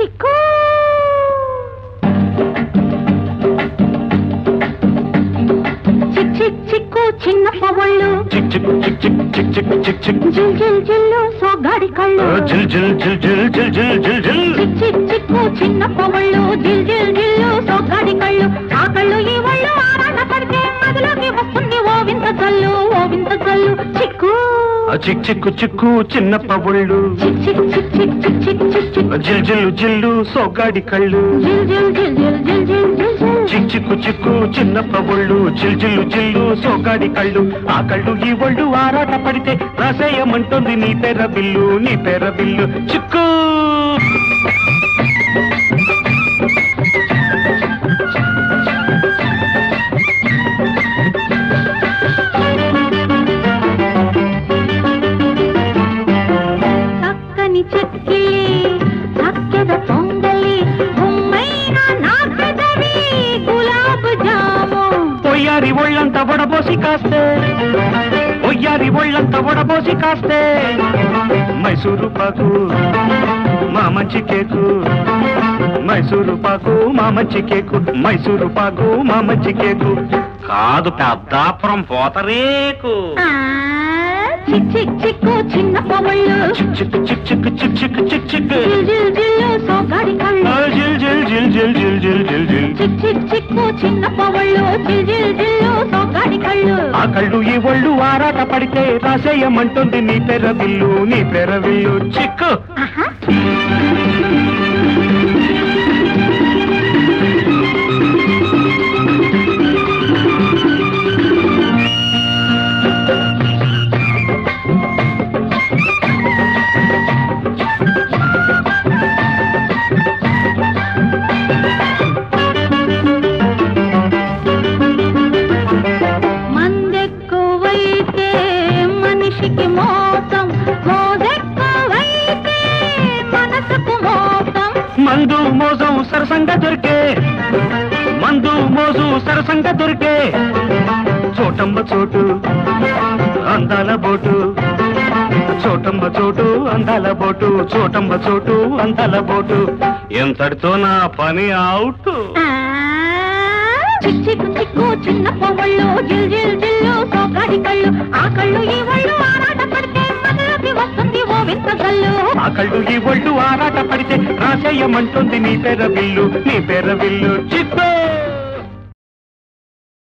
చిక్కు చిక్ చిక్ చిక్కు చిన్న పవళ్ళు చిక్ చిక్ చిక్ చిక్ చిక్ చిక్ చిక్ చిక్ జిల్ జిల్ జిల్లు సోగాడి కళ్ళు జిల్ జిల్ జిల్ జిల్ జిల్ జిల్ జిల్ జిల్ చిక్ చిక్ చిక్కు చిన్న పవళ్ళు జిల్ జిల్ జిల్లు సోగాడి కళ్ళు ఆ కళ్ళు ఈ ఒళ్ళు ఆరాట పడితే మదిలోకి వస్తుంది ఓ వింత జల్లు ఓ వింత జల్లు చిక్కు ఆ చిక్ చిక్కు చిక్కు చిన్న పవుళ్ళు చిక్ చిక్ చిక్ చిక్ చిక్ చిక్ చిక్ చిక్ జిల్ జిల్లు జిల్లు సోగాడి కళ్ళు జిల్ జిల్ జిల్ జిల్ జిల్ జిల్ జిల్ జిల్ చిక్ చిక్కు చిక్కు చిన్న పవుళ్ళు జిల్ జిల్లు జిల్లు సోగాడి కళ్ళు ఆ కళ్ళు ఈ ఒళ్ళు ఆరాట పడితే రసేయమంటుంది నీ పెర బిల్లు నీ పెర బిల్లు చిక్కు చక్కని చెక్కిలి చక్కెర పొంగలి బొమ్మైన నా పెదవి గులాబ్ జాము ఒయ్యారి ఒళ్ళంత వడబోసి కాస్తే ఒయ్యారి ఒళ్ళంత వడబోసి కాస్తే మైసూరు పాకు మా మంచి కేకు మైసూరు పాకు మా మంచి కేకు మైసూరు పాకు మా మంచి కేకు కాదు పెద్దాపురం పోతరేకు ఆ, చిక్ చిక్ చిక్కు చిన్న పవళ్ళు చిక్ చిక్ చిక్ చిక్ చిక్ చిక్ చిక్ చిక్ జిల్ జిల్ జిల్లు సోగాడి కళ్ళు ఆ జిల్ జిల్ జిల్ జిల్ జిల్ జిల్ జిల్ జిల్ చిక్ చిక్ చిక్కు చిన్న పవళ్ళు జిల్ జిల్ జిల్లు సోగాడి కళ్ళు ఆ కళ్ళు ఈ ఒళ్ళు ఆరాట పడితే రాసేయమంటుంది నీ పెర బిల్లు నీ పెర బిల్లు చిక్కు ఆహా. మందెక్కువైతే మనిషికి మోసం మోదెక్కువైతే మనసుకు మోసం మందు మోజం సరసంగా దొరికే మందు మోజు సరసంగా దొరికే చోటమ్మ చోటు అందాల బోటు చోటమ్మ చోటు అందాల బోటు చోటమ్మ చోటు అందాల బోటు ఎంతటితో నా పని అవుట్ ఆ, చిక్ చిక్ చిక్కు చిన్న పొగళ్ళు జిల్ జిల్ జిల్లు సోగాడి కళ్ళు ఆ కళ్ళు ఈ ఒళ్ళు ఆరాట పడితే మనలోకి వస్తుంది ఓ వింత జల్లు ఆ కళ్ళు ఈ ఒళ్ళు ఆరాట పడితే రాసేయమంటుంది నీ పెర బిల్లు నీ పెర బిల్లు చిక్కు